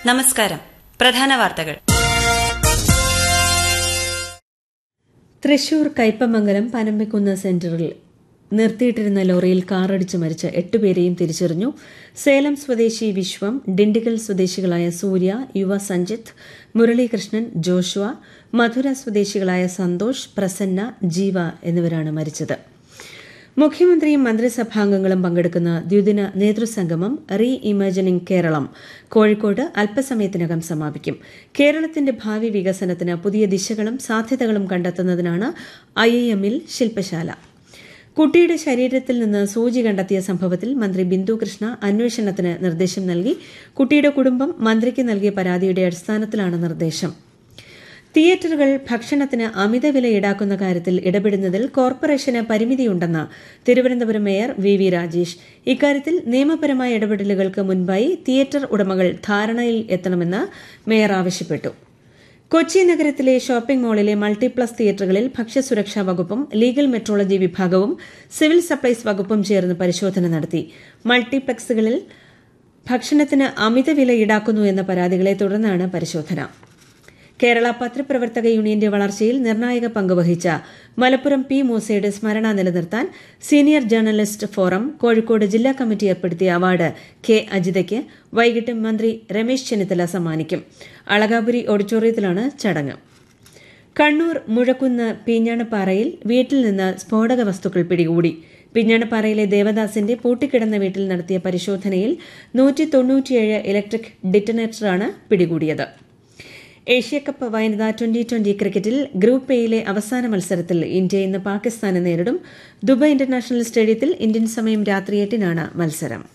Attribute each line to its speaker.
Speaker 1: നമസ്കാരം പ്രധാന വാർത്തകൾ
Speaker 2: തൃശൂർ കയ്പമംഗലം പനമ്പിക്കുന്ന് സെന്ററിൽ നിർത്തിയിട്ടിരുന്ന ലോറിയിൽ കാറടിച്ച് മരിച്ച എട്ടുപേരെയും തിരിച്ചറിഞ്ഞു സേലം സ്വദേശി വിശ്വം ഡിണ്ടിഗൽ സ്വദേശികളായ സൂര്യ യുവ സഞ്ജിത്ത് മുരളീകൃഷ്ണൻ ജോഷുവ മധുര സ്വദേശികളായ സന്തോഷ് പ്രസന്ന ജീവ എന്നിവരാണ് മരിച്ചത് മുഖ്യമന്ത്രിയും മന്ത്രിസഭാംഗങ്ങളും പങ്കെടുക്കുന്ന ദ്വിദിന നേതൃസംഗമം റീ ഇമേജിനിംഗ് കേരളം കോഴിക്കോട് അല്പസമയത്തിനകം സമാപിക്കും കേരളത്തിന്റെ ഭാവി വികസനത്തിന് പുതിയ ദിശകളും സാധ്യതകളും കണ്ടെത്തുന്നതിനാണ് ഐ ഐ എമ്മിൽ ശില്പശാല കുട്ടിയുടെ ശരീരത്തിൽ നിന്ന് സൂചി കണ്ടെത്തിയ സംഭവത്തിൽ മന്ത്രി ബിന്ദു കൃഷ്ണ അന്വേഷണത്തിന് നിർദ്ദേശം നൽകി കുട്ടിയുടെ കുടുംബം മന്ത്രിക്ക് നൽകിയ പരാതിയുടെ അടിസ്ഥാനത്തിലാണ് നിർദ്ദേശം തിയേറ്ററുകൾ ഭക്ഷണത്തിന് അമിത വില ഈടാക്കുന്ന കാര്യത്തിൽ ഇടപെടുന്നതിൽ കോർപ്പറേഷന് പരിമിതിയുണ്ടെന്ന് Thiruvananthapuram mayor V V Rajesh ഇക്കാര്യത്തിൽ നിയമപരമായ ഇടപെടലുകൾക്ക് മുൻപായി തിയേറ്റർ ഉടമകൾ ധാരണയിൽ എത്തണമെന്ന് മേയർ ആവശ്യപ്പെട്ടു കൊച്ചി നഗരത്തിലെ ഷോപ്പിംഗ് മാളിലെ മൾട്ടിപ്ലസ് തിയേറ്ററുകളിൽ ഭക്ഷ്യസുരക്ഷാ വകുപ്പും ലീഗൽ മെട്രോളജി വിഭാഗവും സിവിൽ സപ്ലൈസ് വകുപ്പും ചേർന്ന് പരിശോധന നടത്തി മൾട്ടിപ്ലക്സുകളിൽ ഭക്ഷണത്തിന് അമിത വില ഈടാക്കുന്നു എന്ന പരാതികളെ തുടർന്നാണ് പരിശോധന കേരള പത്രപ്രവർത്തക യൂണിയന്റെ വളർച്ചയിൽ നിർണായക പങ്കുവഹിച്ച മലപ്പുറം പി മൂസയുടെ സ്മരണ നിലനിർത്താൻ സീനിയർ ജേർണലിസ്റ്റ് ഫോറം കോഴിക്കോട് ജില്ലാ കമ്മിറ്റി ഏർപ്പെടുത്തിയ അവാർഡ് കെ അജിതയ്ക്ക് വൈകിട്ട് മന്ത്രി രമേശ് ചെന്നിത്തല സമ്മാനിക്കും അളകാപുരി ഓഡിറ്റോറിയത്തിലാണ് ചടങ്ങ് കണ്ണൂർ മുഴക്കുന്ന് പീഞ്ഞാണപ്പാറയിൽ വീട്ടിൽ നിന്ന് സ്ഫോടക വസ്തുക്കൾ പിടികൂടി പിഞ്ഞാണപ്പാറയിലെ ദേവദാസിന്റെ പൂട്ടിക്കിടന്ന വീട്ടിൽ നടത്തിയ പരിശോധനയിൽ നൂറ്റി തൊണ്ണൂറ്റിയേഴ് ഇലക്ട്രിക് ഡിറ്റനേറ്ററാണ് പിടികൂടിയത് ഏഷ്യാകപ്പ് വനിതാ ട്വന്റി ട്വന്റി ക്രിക്കറ്റിൽ ഗ്രൂപ്പ് എയിലെ അവസാന മത്സരത്തിൽ ഇന്ത്യ ഇന്ന് പാകിസ്ഥാനെ നേരിടും ദുബായ് ഇന്റർനാഷണൽ സ്റ്റേഡിയത്തിൽ ഇന്ത്യൻ സമയം രാത്രി എട്ടിനാണ് മത്സരം